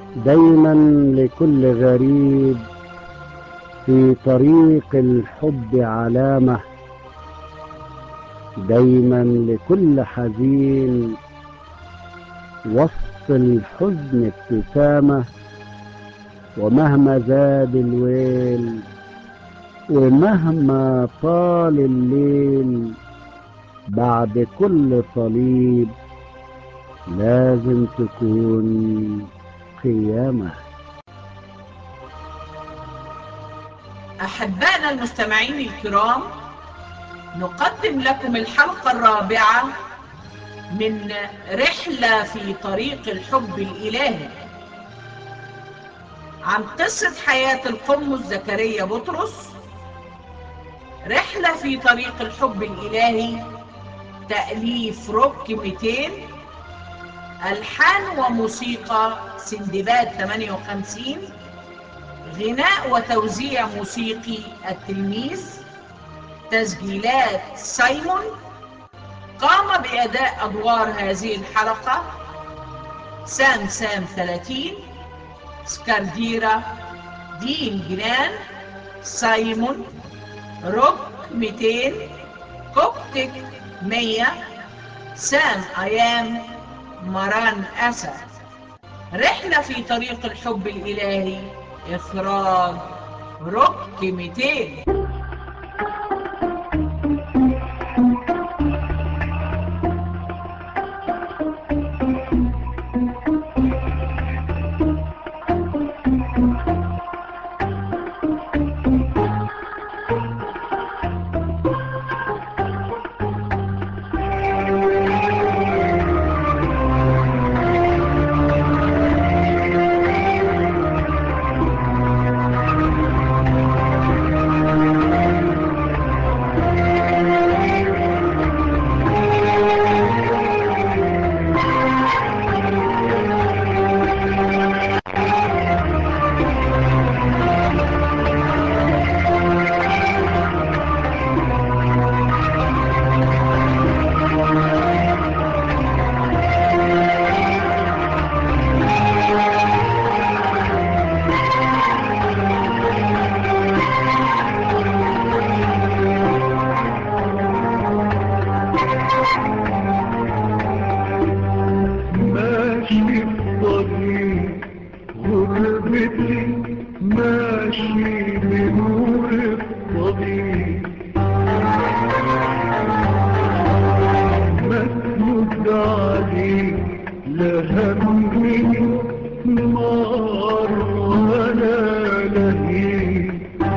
دايما لكل غريب في طريق الحب علامة دايما لكل حزين وسط الحزن ابتسامة ومهما زاد الويل ومهما طال الليل بعد كل صليب لازم تكون قيامة أحبائنا المستمعين الكرام نقدم لكم الحلقة الرابعة من رحلة في طريق الحب الإلهي عن قصة حياة القمص زكريا بطرس رحلة في طريق الحب الإلهي تأليف روك 200 ألحان وموسيقى سندباد 58 غناء وتوزيع موسيقي التلميذ تسجيلات سايمون قام بأداء أدوار هذه الحلقة سام سام 30 سكارديرا دين جنان سايمون روك 200 كوكتك 100 سام أيام مران أسد رحلة في طريق الحب الإلهي إخراج روك 200 ماشي في طريق غربتي ماشي بنور الطريق مسند عليك لا همي نار ولا لهيب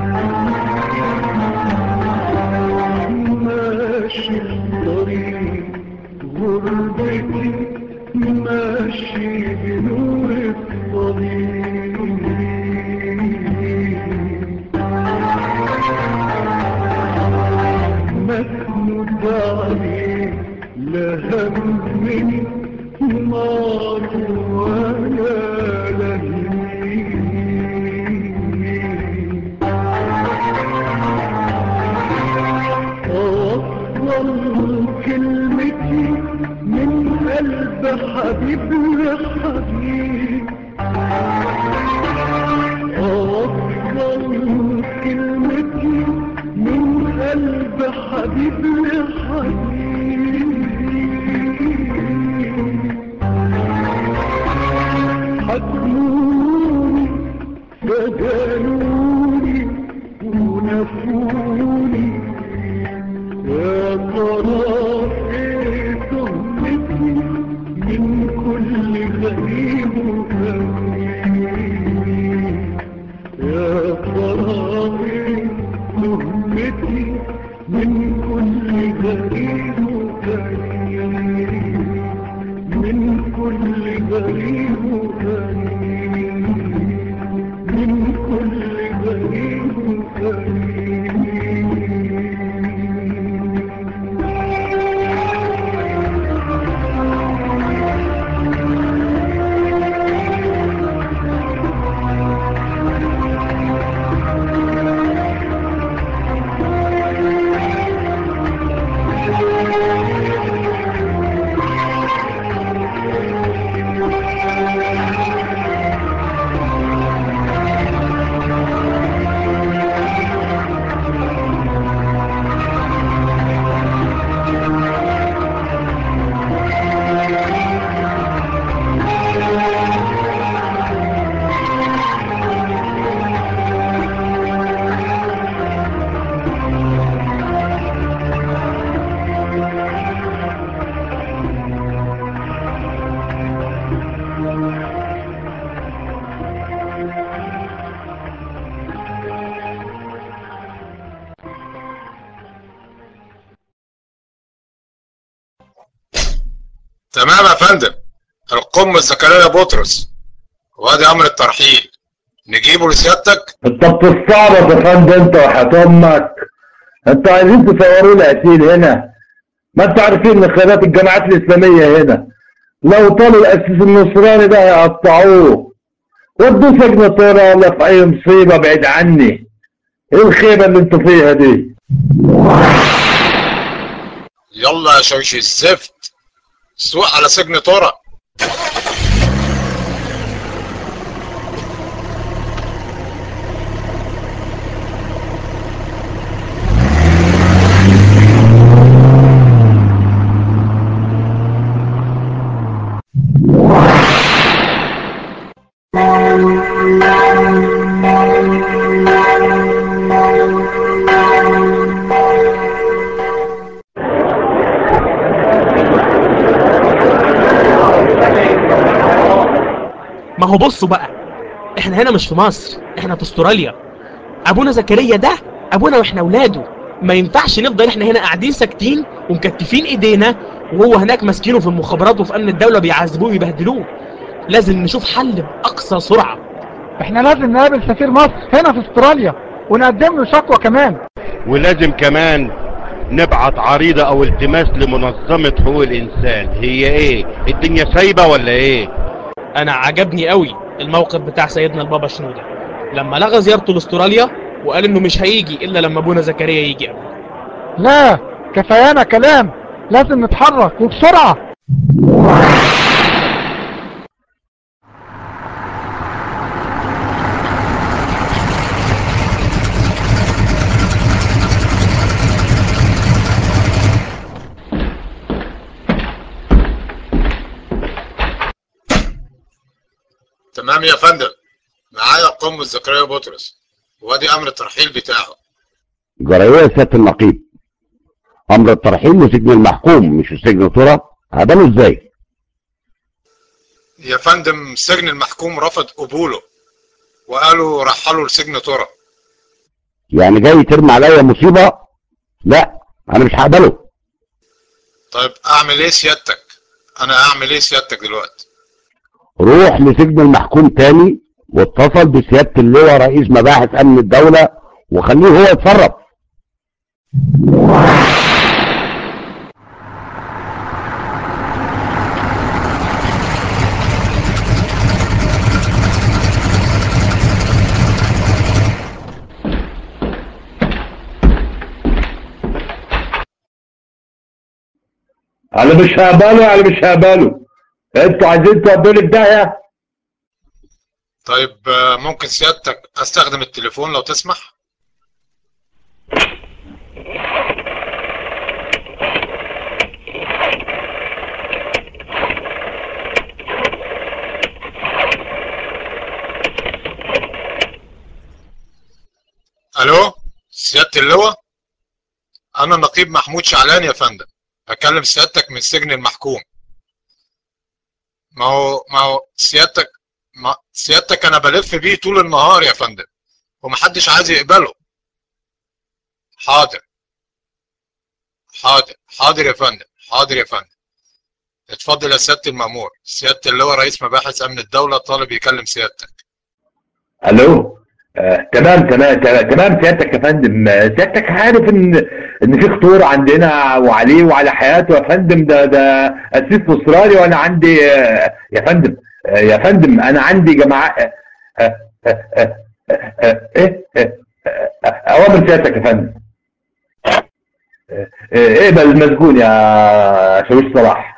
ماشي في طريق غربتي ماشي بنور الطريق مسند عليك لا همي نار ولا لهيب أوصل كلمتي من قلب حبيب لحبيب أوصل كلمتي من قلب حبيب لحبيب حكموني فجنوني ونفوني يا ترى ايه تهمتي من كل غريب وغريب يا ترى ايه تهمتي من كل غريب وغريب من كل غريب وغريب من كل غريب وغريب فندم القم زكريا بطرس وادي امر الترحيل نجيبه لسيادتك انت بتستعبط يا فندم انت وحياة امك انت عايزين تصوروا لي قتيل هنا ما انتوا عارفين ان خيارات الجماعات الاسلاميه هنا لو طالوا الاسيس النصراني ده هيقطعوه ودوه سجن طيرة ولا في اي مصيبه بعيد عني ايه الخيبه اللي انتوا فيها دي يلا يا شويش الزفت سوق على سجن طرق ما هو بصوا بقى احنا هنا مش في مصر احنا في استراليا ابونا زكريا ده ابونا واحنا اولاده ما ينفعش نفضل احنا هنا قاعدين ساكتين ومكتفين ايدينا وهو هناك ماسكينه في المخابرات وفي امن الدوله بيعذبوه ويبهدلوه لازم نشوف حل باقصى سرعه احنا لازم نقابل سفير مصر هنا في استراليا ونقدم له شكوى كمان ولازم كمان نبعت عريضة او التماس لمنظمة حقوق الانسان هي ايه الدنيا سايبة ولا ايه انا عجبني قوي الموقف بتاع سيدنا البابا شنودة لما لغى زيارته لاستراليا وقال انه مش هيجي الا لما ابونا زكريا يجي قبل لا كفايانا كلام لازم نتحرك وبسرعة تمام يا فندم معايا القم زكريا بطرس وادي امر الترحيل بتاعه جريئة سيادة النقيب أمر الترحيل لسجن المحكوم مش سجن ترى هبله ازاي يا فندم سجن المحكوم رفض قبوله وقالوا رحلوا لسجن ترى يعني جاي ترمي عليا مصيبة لا أنا مش هقبله طيب اعمل ايه سيادتك انا اعمل ايه سيادتك دلوقتي روح لسجن المحكوم تاني واتصل بسيادة اللواء رئيس مباحث أمن الدولة وخليه هو يتصرف انا مش هقبله انا مش هقبله انتوا عايزين تودوني في داهيه طيب آه، ممكن سيادتك استخدم التليفون لو تسمح الو سيادة اللواء انا نقيب محمود شعلان يا فندم اكلم سيادتك من سجن المحكوم ما هو ما هو سيادتك ما سيادتك انا بلف بيه طول النهار يا فندم ومحدش عايز يقبله حاضر حاضر حاضر يا فندم حاضر يا فندم اتفضل يا سيادة المأمور سيادة اللواء رئيس مباحث أمن الدولة طالب يكلم سيادتك الو آه، تمام تمام تمام تمام سيادتك يا فندم آه، سيادتك عارف ان ان في خطوره عندنا وعليه وعلى حياته يا فندم ده ده اسيس استرالي وانا عندي آه، يا فندم آه، يا فندم انا عندي جماعه آه، آه، آه، آه، آه، ايه آه، آه، اوامر سيادتك يا فندم آه، آه، اقبل المسجون يا شاويش صلاح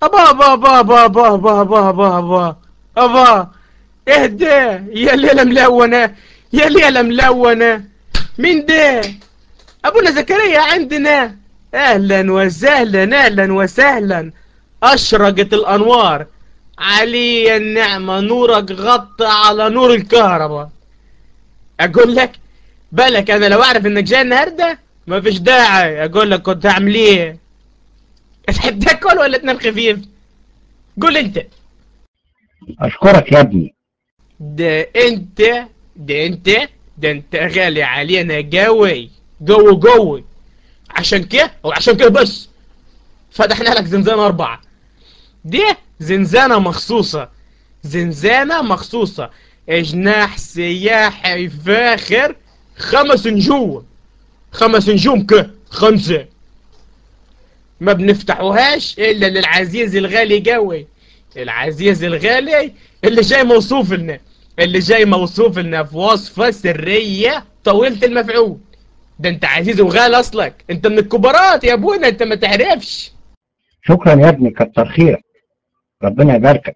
ابا ابا ابا ابا ابا ابا ابا ابا ابا ابا اهدى يا ليلة ملونة يا ليلة ملونة مين ده ابونا زكريا عندنا اهلا وسهلا اهلا وسهلا اشرقت الانوار علي النعمة نورك غطى على نور الكهرباء اقول لك بالك انا لو اعرف انك جاي النهارده ما فيش داعي اقول لك كنت اعمل ايه تحب تاكل ولا تنام خفيف قول انت اشكرك يا ابني ده انت ده انت ده انت غالي علينا قوي قوي قوي عشان كده وعشان كده بس فتحنا لك زنزانة أربعة دي زنزانة مخصوصة زنزانة مخصوصة جناح سياحي فاخر خمس نجوم خمس نجوم كه خمسة ما بنفتحوهاش إلا للعزيز الغالي قوي العزيز الغالي اللي جاي موصوف لنا اللي جاي موصوف لنا في وصفة سرية طويلة المفعول ده انت عزيز وغالي اصلك انت من الكبارات يا ابونا انت ما تعرفش شكرا يا ابني كتر خيرك ربنا يباركك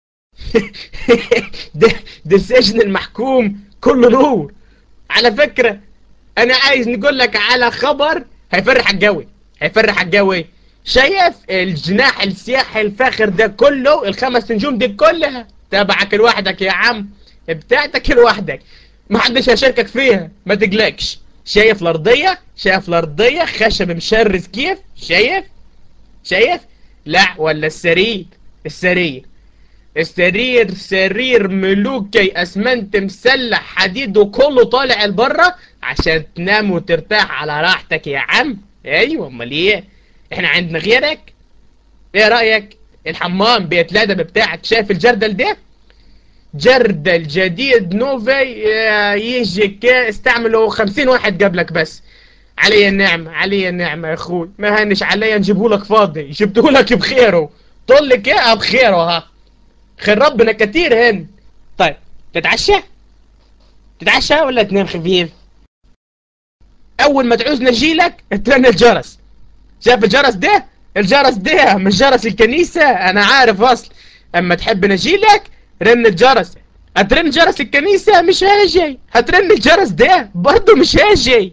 ده ده السجن المحكوم كله نور على فكرة انا عايز نقول لك على خبر هيفرحك قوي هيفرحك قوي شايف الجناح السياحي الفاخر ده كله الخمس نجوم دي كلها تبعك لوحدك يا عم بتاعتك لوحدك ما حدش هيشاركك فيها ما تقلقش شايف الارضية شايف الارضية خشب مشرس كيف شايف شايف لا ولا السرير السرير السرير سرير ملوكي اسمنت مسلح حديد وكله طالع لبره عشان تنام وترتاح على راحتك يا عم ايوه امال ايه احنا عندنا غيرك ايه رايك الحمام بيت الادب بتاعك شايف الجردل ده جردل جديد نوفي آه، يجي كا- استعملوا خمسين واحد قبلك بس علي النعمة علي النعمة يا اخوي ما هنش عليا نجيبه لك فاضي جبته لك بخيره طول لك اياها بخيره ها خير ربنا كتير هن طيب تتعشى تتعشى ولا تنام خفيف اول ما تعوز نجيلك ترن الجرس شايف الجرس ده الجرس ده مش جرس الكنيسة انا عارف اصل اما تحب نجيلك رن الجرس هترن جرس الكنيسة مش هاجي هترن الجرس ده برضه مش هاجي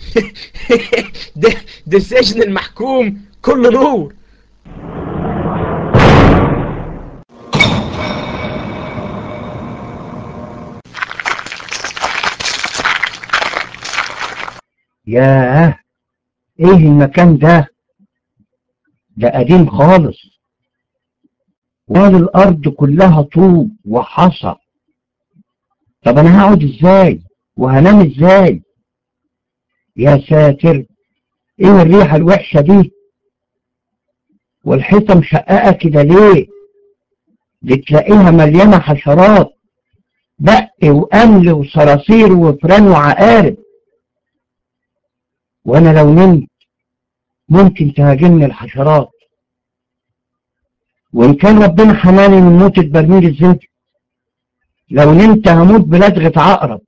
ده ده السجن المحكوم كله نور ياه ايه المكان ده ده قديم خالص وال الارض كلها طوب وحصى طب انا هقعد ازاي وهنام ازاي يا ساتر ايه الريحة الوحشة دي والحيطة مشققة كده ليه دي تلاقيها مليانة حشرات بق وأمل وصراصير وفران وعقارب وانا لو نمت ممكن تهاجمني الحشرات وان كان ربنا حماني من موتة برميل الزنك لو نمت هموت بلدغة عقرب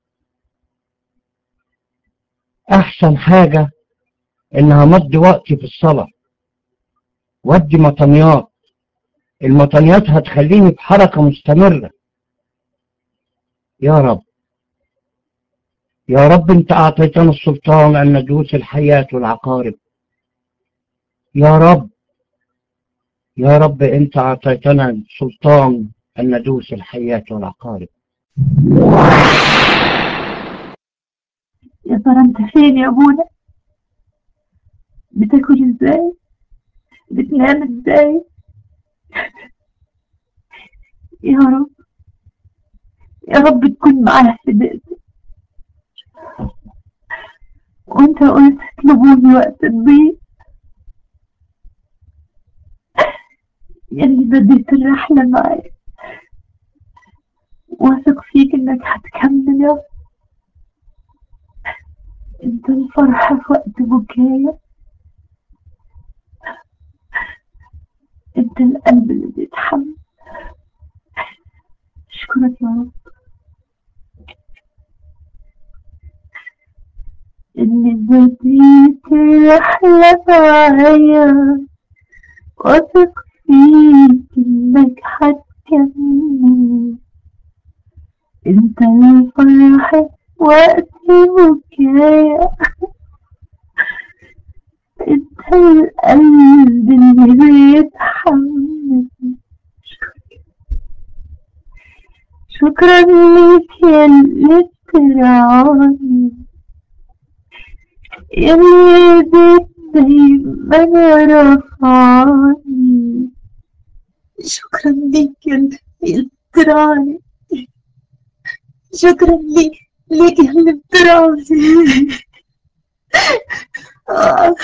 احسن حاجة ان همضي وقتي في الصلاة ودي مطنيات المطنيات هتخليني في حركة مستمرة يا رب يا رب انت اعطيتنا السلطان ان ندوس الحياة والعقارب يا رب يا رب انت اعطيتنا السلطان ان ندوس الحياة والعقارب يا ترى انت فين يا ابونا بتاكل ازاي بتنام ازاي يا رب يا رب تكون معايا في بيتي وانت قلت تطلبوني وقت الضيق يلي بديت الرحلة معايا واثق فيك انك هتكمل يا رب انت الفرحة في وقت بكايا انت القلب اللي بيتحمل اشكرك يا رب اني بديت الرحلة معايا واثق نسيت إنك هتكمل انت الفرح وقت بكايا انت القلب اللي بيتحمل شكرا ليك يا اللي بترعاني يا اللي ايديك دايما رفعاني شكرا ليك يا اللي بترعاني شكرا ليك ليك يا اللي بترعاني آه.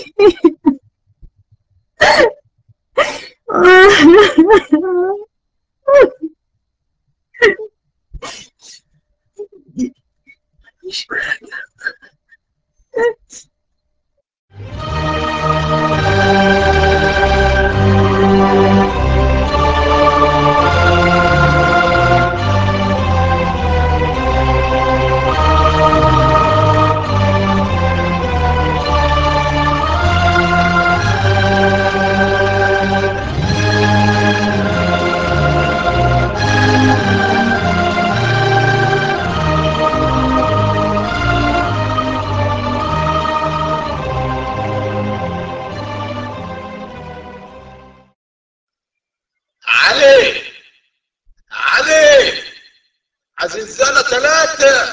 علي علي عزيزانة ثلاثة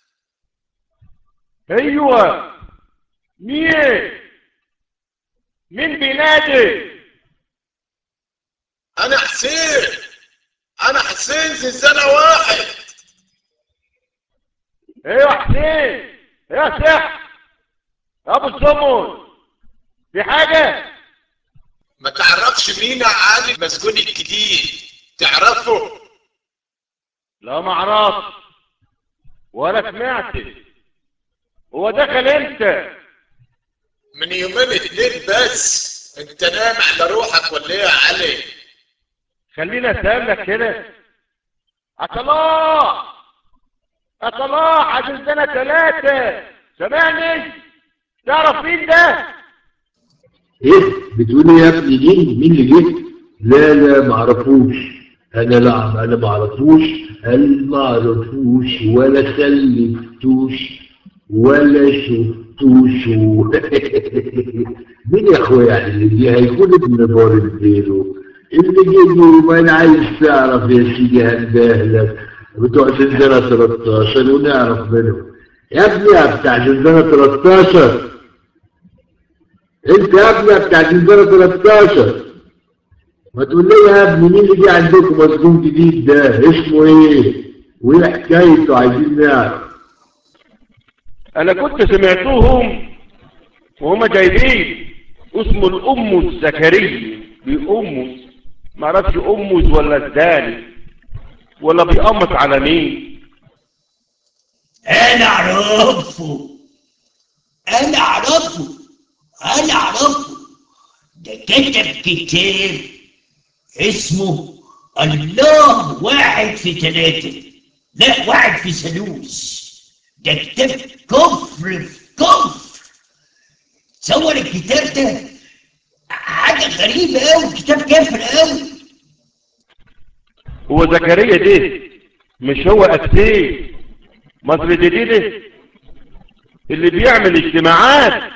ايوه مين مين بينادي أنا حسين أنا حسين زنزانة واحد ايوه حسين يا سح يا ابو الزمن في حاجه ما تعرفش مين علي المسجون الجديد تعرفه لا ما اعرفش ولا سمعت هو دخل امتى من يومين اتنين بس انت نام على روحك ولا ايه يا علي خليني اسالك كده اطلاع اطلاع عايزين سنه ثلاثه سامعني تعرف مين ده ايه بتقول ايه يا ابني مين مين اللي جه لا لا ما اعرفوش انا لا انا ما اعرفوش انا ما اعرفوش ولا خلفتوش ولا شفتوش و... مين يا اخويا يعني اللي جه هيكون ابن بار البيرو اللي جه ما انا عايز تعرف يا سيدي هندهلك بتوع زنزانة 13 ونعرف منهم يا ابني يا بتاع زنزانة 13 انت يا ابني بتاع زنزانة 13 ما تقول لي يا ابني مين اللي جه عندكم مسجون جديد ده اسمه ايه وايه حكايته عايزين نعرف انا كنت سمعتهم وهما جايبين اسمه الام الزكريا بيأمس ما اعرفش امس ولا الداني ولا بيقمص على مين انا اعرفه انا اعرفه انا اعرفه ده كتب كتاب اسمه الله واحد في ثلاثة لا واحد في ثالوث ده كتاب كفر في كفر تصور الكتاب ده حاجة غريبة أوي كتاب كافر أوي هو زكريا ده مش هو أكتين مصر الجديدة اللي بيعمل اجتماعات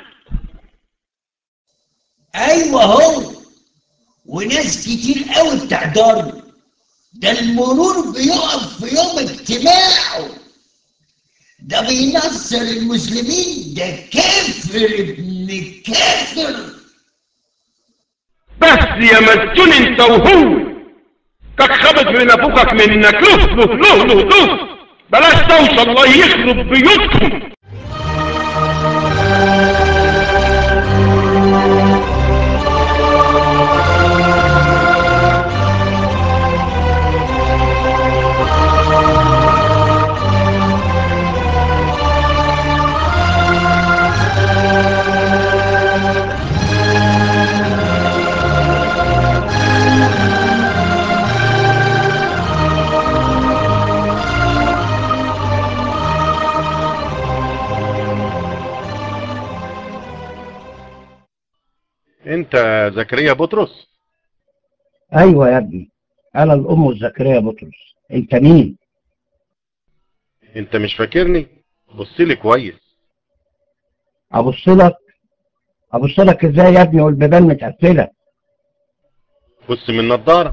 أيوة هو وناس كتير قوي بتحضره ده المرور بيقف في يوم اجتماعه ده بينصر المسلمين ده كافر ابن كافر بس يا مسجون انت وهو كك خبط من افوكك منك له له له له له بلاش توصل الله يخرب بيوتكم انت زكريا بطرس ايوه يا ابني انا الام الزكريا بطرس انت مين انت مش فاكرني بص لي كويس ابص لك ابص لك ازاي يا ابني والبيبان متقفله بص من النضارة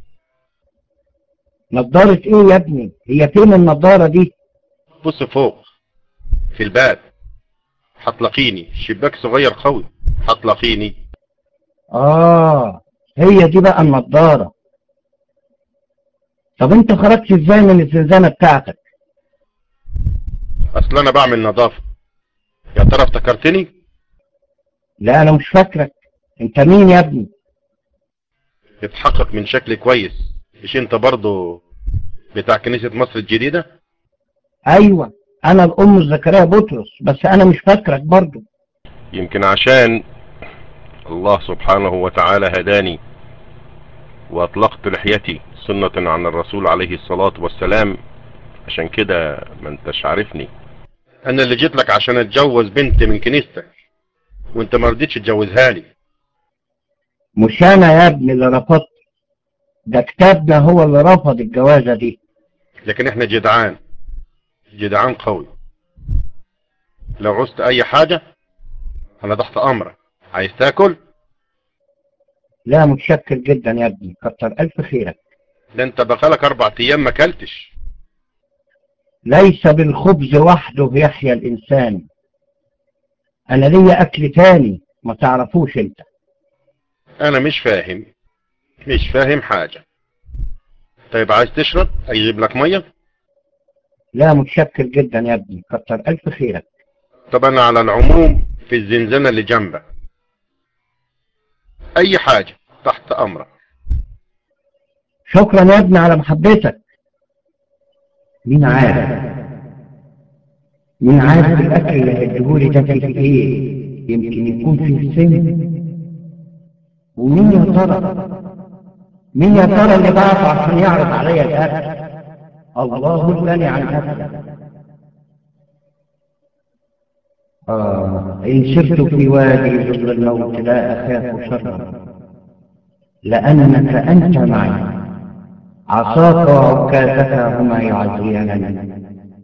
نضاره ايه يا ابني هي فين النضاره دي بص فوق في الباب هتلاقيني شباك صغير قوي هتلاقيني اه هي دي بقى النضاره طب انت خرجت ازاي من الزنزانه بتاعتك اصل انا بعمل نظافة يا ترى افتكرتني لا انا مش فاكرك انت مين يا ابني اتحقق من شكل كويس مش انت برضو بتاع كنيسة مصر الجديدة ايوه انا الام زكريا بطرس بس انا مش فاكرك برضو يمكن عشان الله سبحانه وتعالى هداني واطلقت لحيتي سنة عن الرسول عليه الصلاة والسلام عشان كده ما انتش عارفني انا اللي جيت لك عشان اتجوز بنت من كنيستك وانت ما رضيتش تجوزها لي مش انا يا ابني اللي رفضت ده كتابنا هو اللي رفض الجوازه دي لكن احنا جدعان جدعان قوي لو عوزت اي حاجة انا تحت امرك عايز تاكل لا متشكر جدا يا ابني كتر الف خيرك ده انت بقالك اربع ايام ما اكلتش ليس بالخبز وحده يحيا الانسان انا ليا اكل تاني ما تعرفوش انت انا مش فاهم مش فاهم حاجة طيب عايز تشرب اجيب لك مية لا متشكر جدا يا ابني كتر الف خيرك طب انا على العموم في الزنزانة اللي جنبك اي حاجة تحت امرك شكرا يا ابني على محبتك مين عارف مين عارف الاكل اللي هيديهولي ده فيه ايه يمكن يكون فيه سم ومين يا ترى مين يا ترى اللي بعته عشان يعرض عليا الاكل الله الغني عن اكل آه إن سرت في وادي ظل الموت لا أخاف شرا لأنك أنت معي عصاك وعكازك هما يعزيانني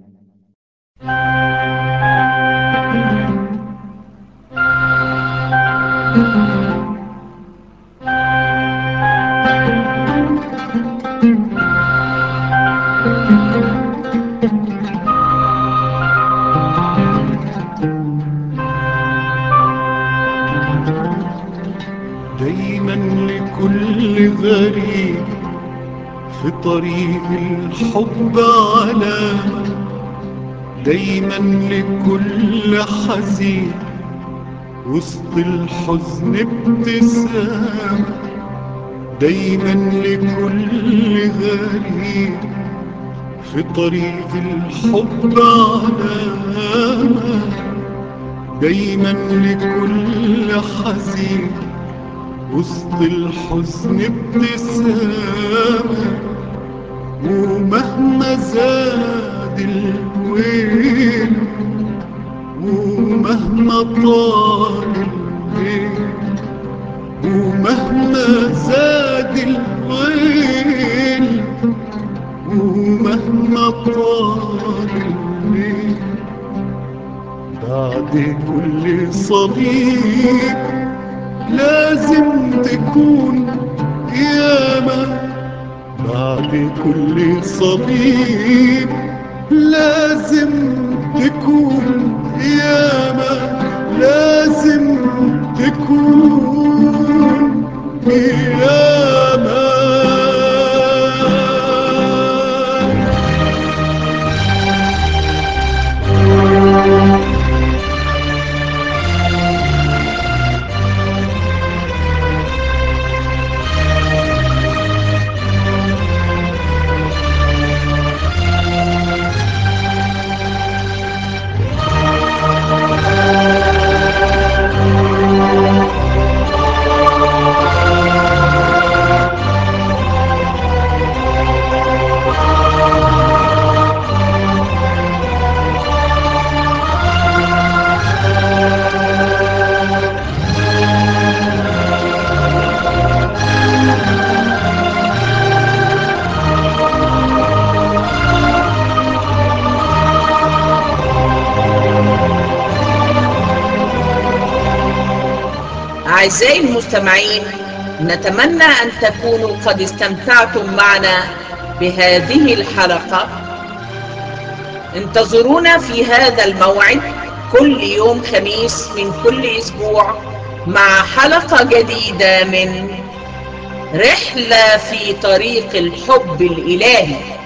دايما لكل غريب في طريق الحب علامة دايما لكل حزين وسط الحزن ابتسامة دايما لكل غريب في طريق الحب علامة دايما لكل حزين وسط الحزن ابتسامة ومهما زاد الويل ومهما طال الليل ومهما زاد الويل ومهما طال الليل بعد كل صليب لازم تكون قيامة بعد كل صليب لازم تكون قيامة لازم تكون قيامة أعزائي المستمعين نتمنى أن تكونوا قد استمتعتم معنا بهذه الحلقة انتظرونا في هذا الموعد كل يوم خميس من كل أسبوع مع حلقة جديدة من رحلة في طريق الحب الإلهي